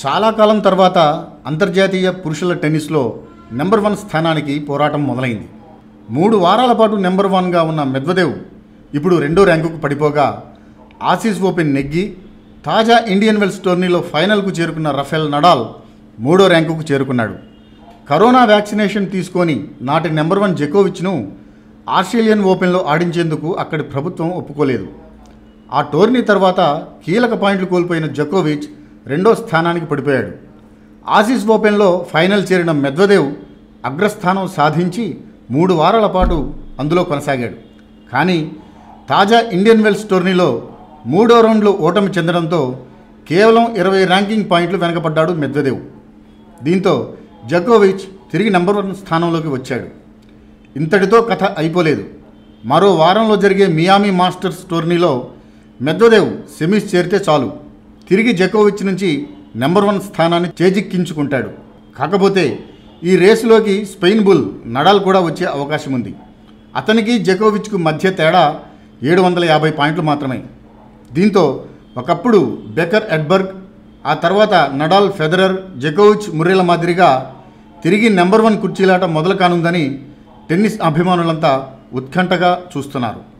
చాలా కాలం తర్వాత అంతర్జాతీయ పురుషుల టెన్నిస్లో నెంబర్ వన్ స్థానానికి పోరాటం మొదలైంది మూడు వారాల పాటు నెంబర్ వన్గా ఉన్న మెద్వదేవ్ ఇప్పుడు రెండో ర్యాంకుకు పడిపోగా ఆసీస్ ఓపెన్ నెగ్గి తాజా ఇండియన్ వెల్స్ టోర్నీలో ఫైనల్కు చేరుకున్న రఫెల్ నడాల్ మూడో ర్యాంకుకు చేరుకున్నాడు కరోనా వ్యాక్సినేషన్ తీసుకొని నాటి నెంబర్ వన్ జెకోవిచ్ను ఆస్ట్రేలియన్ ఓపెన్లో ఆడించేందుకు అక్కడి ప్రభుత్వం ఒప్పుకోలేదు ఆ టోర్నీ తర్వాత కీలక పాయింట్లు కోల్పోయిన జకోవిచ్ రెండో స్థానానికి పడిపోయాడు ఆసీస్ ఓపెన్లో ఫైనల్ చేరిన మెద్వదేవ్ అగ్రస్థానం సాధించి మూడు వారాల పాటు అందులో కొనసాగాడు కానీ తాజా ఇండియన్ వెల్స్ టోర్నీలో మూడో రౌండ్లో ఓటమి చెందడంతో కేవలం ఇరవై ర్యాంకింగ్ పాయింట్లు వెనకబడ్డాడు మెద్వదేవ్ దీంతో జకోవిచ్ తిరిగి నెంబర్ వన్ స్థానంలోకి వచ్చాడు ఇంతటితో కథ అయిపోలేదు మరో వారంలో జరిగే మియామి మాస్టర్స్ టోర్నీలో మెద్వదేవ్ సెమీస్ చేరితే చాలు తిరిగి జకోవిచ్ నుంచి నెంబర్ వన్ స్థానాన్ని చేజిక్కించుకుంటాడు కాకపోతే ఈ రేసులోకి స్పెయిన్ బుల్ నడాల్ కూడా వచ్చే అవకాశం ఉంది అతనికి జకోవిచ్కు మధ్య తేడా ఏడు వందల యాభై పాయింట్లు మాత్రమే దీంతో ఒకప్పుడు బెకర్ ఎడ్బర్గ్ ఆ తర్వాత నడాల్ ఫెదరర్ జకోవిచ్ ముర్రెల మాదిరిగా తిరిగి నెంబర్ వన్ కుర్చీలాట మొదలు కానుందని టెన్నిస్ అభిమానులంతా ఉత్కంఠగా చూస్తున్నారు